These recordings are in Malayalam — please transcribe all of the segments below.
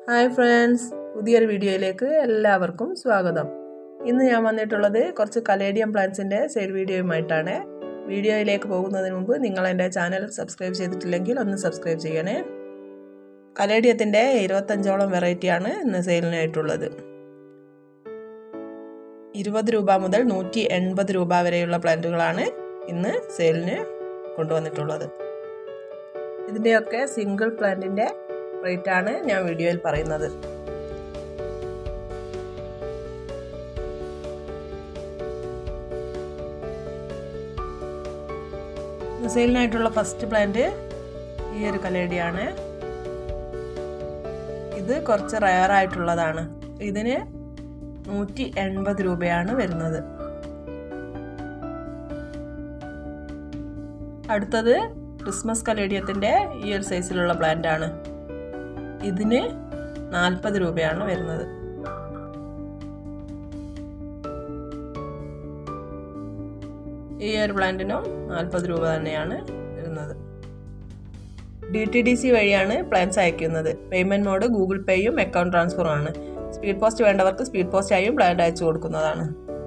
ഹായ് ഫ്രണ്ട്സ് പുതിയൊരു വീഡിയോയിലേക്ക് എല്ലാവർക്കും സ്വാഗതം ഇന്ന് ഞാൻ വന്നിട്ടുള്ളത് കുറച്ച് കലേഡിയം പ്ലാന്റ്സിൻ്റെ സെയിൽ വീഡിയോയുമായിട്ടാണ് വീഡിയോയിലേക്ക് പോകുന്നതിന് മുമ്പ് നിങ്ങൾ എൻ്റെ ചാനൽ സബ്സ്ക്രൈബ് ചെയ്തിട്ടില്ലെങ്കിൽ ഒന്ന് സബ്സ്ക്രൈബ് ചെയ്യണേ കലേഡിയത്തിൻ്റെ ഇരുപത്തഞ്ചോളം വെറൈറ്റിയാണ് ഇന്ന് സെയിലിനായിട്ടുള്ളത് ഇരുപത് രൂപ മുതൽ നൂറ്റി എൺപത് രൂപ വരെയുള്ള പ്ലാന്റുകളാണ് ഇന്ന് സെയിലിന് കൊണ്ടുവന്നിട്ടുള്ളത് ഇതിൻ്റെയൊക്കെ സിംഗിൾ പ്ലാന്റിൻ്റെ റേറ്റ് ആണ് ഞാൻ വീഡിയോയിൽ പറയുന്നത് സെയിലിനായിട്ടുള്ള ഫസ്റ്റ് പ്ലാന്റ് ഈ ഒരു കലേഡിയാണ് ഇത് കുറച്ച് റയർ ആയിട്ടുള്ളതാണ് ഇതിന് നൂറ്റി എൺപത് രൂപയാണ് വരുന്നത് അടുത്തത് ക്രിസ്മസ് കലേഡിയത്തിൻ്റെ ഈ ഒരു സൈസിലുള്ള പ്ലാന്റ് ആണ് ഇതിന് നാൽപ്പത് രൂപയാണ് വരുന്നത് ഈ ഒരു പ്ലാന്റിനും നാൽപ്പത് രൂപ തന്നെയാണ് വരുന്നത് ഡി ടി ഡി സി വഴിയാണ് പ്ലാൻസ് അയക്കുന്നത് പേയ്മെൻറ്റ് മോഡ് ഗൂഗിൾ പേയും അക്കൗണ്ട് ട്രാൻസ്ഫറും ആണ് സ്പീഡ് പോസ്റ്റ് വേണ്ടവർക്ക് സ്പീഡ് പോസ്റ്റ് ആയും പ്ലാന്റ് അയച്ചു കൊടുക്കുന്നതാണ്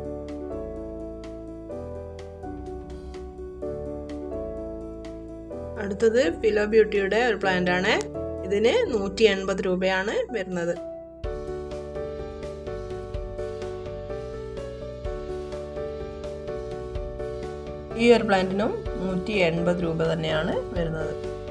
അടുത്തത് ഫിലോ ബ്യൂട്ടിയുടെ ഒരു പ്ലാന്റ് ആണ് ഇതിന് നൂറ്റി എൺപത് രൂപയാണ് വരുന്നത് ഈ ഒരു പ്ലാന്റിനും നൂറ്റി എൺപത് രൂപ തന്നെയാണ് വരുന്നത്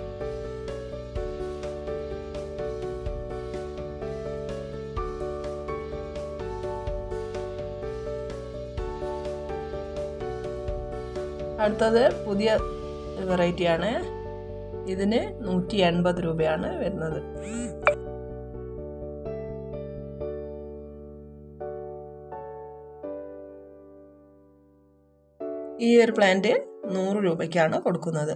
അടുത്തത് പുതിയ വെറൈറ്റിയാണ് ഇതിന് നൂറ്റി എൺപത് രൂപയാണ് വരുന്നത് ഈ ഒരു പ്ലാന്റ് നൂറ് രൂപയ്ക്കാണ് കൊടുക്കുന്നത്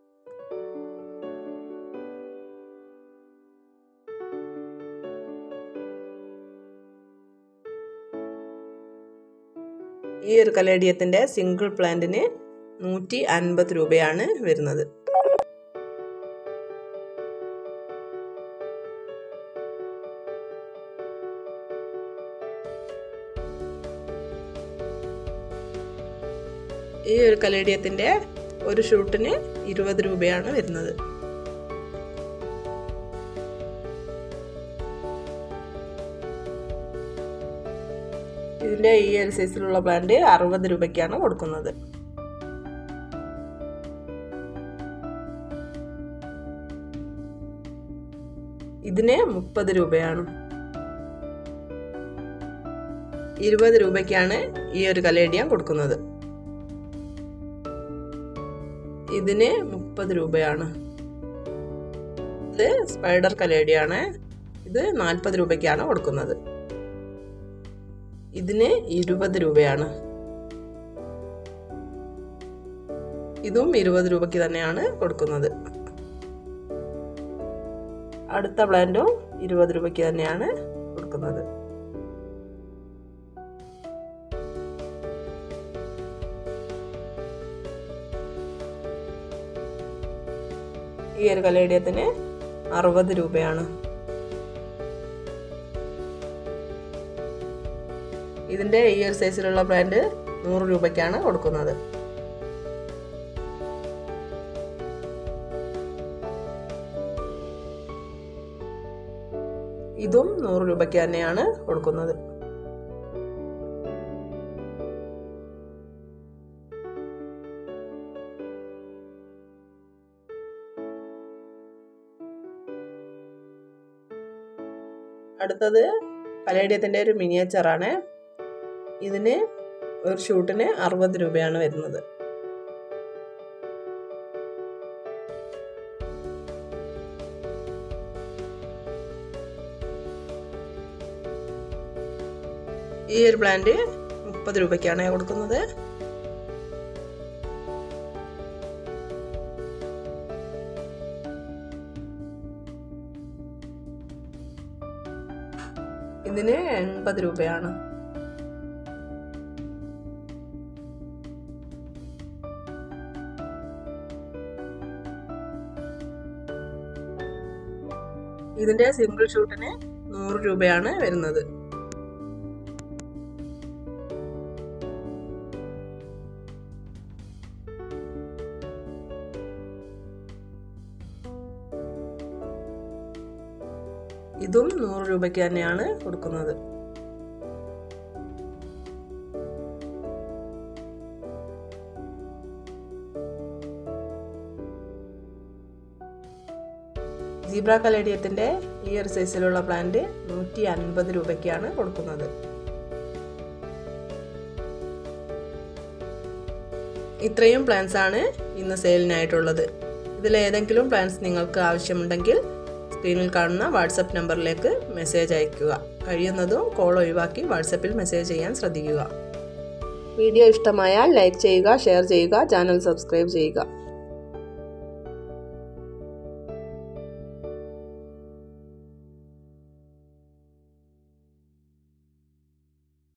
ഈ ഒരു കലേഡിയത്തിൻ്റെ സിംഗിൾ പ്ലാന്റിന് നൂറ്റി അൻപത് രൂപയാണ് വരുന്നത് ഈ ഒരു കലേഡിയത്തിൻ്റെ ഒരു ഷൂട്ടിന് ഇരുപത് രൂപയാണ് വരുന്നത് ഇതിൻ്റെ ഈ ഒരു സൈസിലുള്ള പ്ലാന്റ് അറുപത് രൂപയ്ക്കാണ് കൊടുക്കുന്നത് ഇതിന് മുപ്പത് രൂപയാണ് ഇരുപത് രൂപയ്ക്കാണ് ഈ ഒരു കലേഡിയം കൊടുക്കുന്നത് ഇതിന് മുപ്പത് രൂപയാണ് ഇത് സ്പൈഡർ കലേഡിയാണ് ഇത് നാൽപ്പത് രൂപയ്ക്കാണ് കൊടുക്കുന്നത് ഇതിന് ഇരുപത് രൂപയാണ് ഇതും ഇരുപത് രൂപയ്ക്ക് തന്നെയാണ് കൊടുക്കുന്നത് അടുത്ത പ്ലാന്റും ഇരുപത് രൂപയ്ക്ക് തന്നെയാണ് കൊടുക്കുന്നത് ഈ ഒരു കലേഡിയത്തിന് അറുപത് രൂപയാണ് ഇതിൻ്റെ ഈ ഒരു സൈസിലുള്ള ബ്രാൻഡ് നൂറ് രൂപയ്ക്കാണ് കൊടുക്കുന്നത് ഇതും നൂറ് രൂപയ്ക്ക് തന്നെയാണ് കൊടുക്കുന്നത് അടുത്തത് പലേഡിയത്തിൻ്റെ ഒരു മിനിയേച്ചറാണ് ഇതിന് ഒരു ഷൂട്ടിന് അറുപത് രൂപയാണ് വരുന്നത് ഈ ഒരു പ്ലാന്റ് മുപ്പത് രൂപയ്ക്കാണ് കൊടുക്കുന്നത് ഇതിന് എൺപത് രൂപയാണ് ഇതിന്റെ സിംഗിൾ ഷൂട്ടിന് നൂറ് രൂപയാണ് വരുന്നത് ഇതും നൂറ് രൂപയ്ക്ക് തന്നെയാണ് കൊടുക്കുന്നത് സീബ്ര കലേഡിയത്തിൻ്റെ ഈ ഒരു സൈസിലുള്ള പ്ലാന്റ് നൂറ്റി അൻപത് രൂപയ്ക്കാണ് കൊടുക്കുന്നത് ഇത്രയും പ്ലാൻസ് ആണ് ഇന്ന് സെയിലിനായിട്ടുള്ളത് ഇതിലേതെങ്കിലും പ്ലാൻസ് നിങ്ങൾക്ക് ആവശ്യമുണ്ടെങ്കിൽ സ്ക്രീനിൽ കാണുന്ന വാട്സപ്പ് നമ്പറിലേക്ക് മെസ്സേജ് അയയ്ക്കുക കഴിയുന്നതും കോൾ ഒഴിവാക്കി വാട്സപ്പിൽ മെസ്സേജ് ചെയ്യാൻ ശ്രദ്ധിക്കുക വീഡിയോ ഇഷ്ടമായാൽ ലൈക്ക് ചെയ്യുക ഷെയർ ചെയ്യുക ചാനൽ സബ്സ്ക്രൈബ് ചെയ്യുക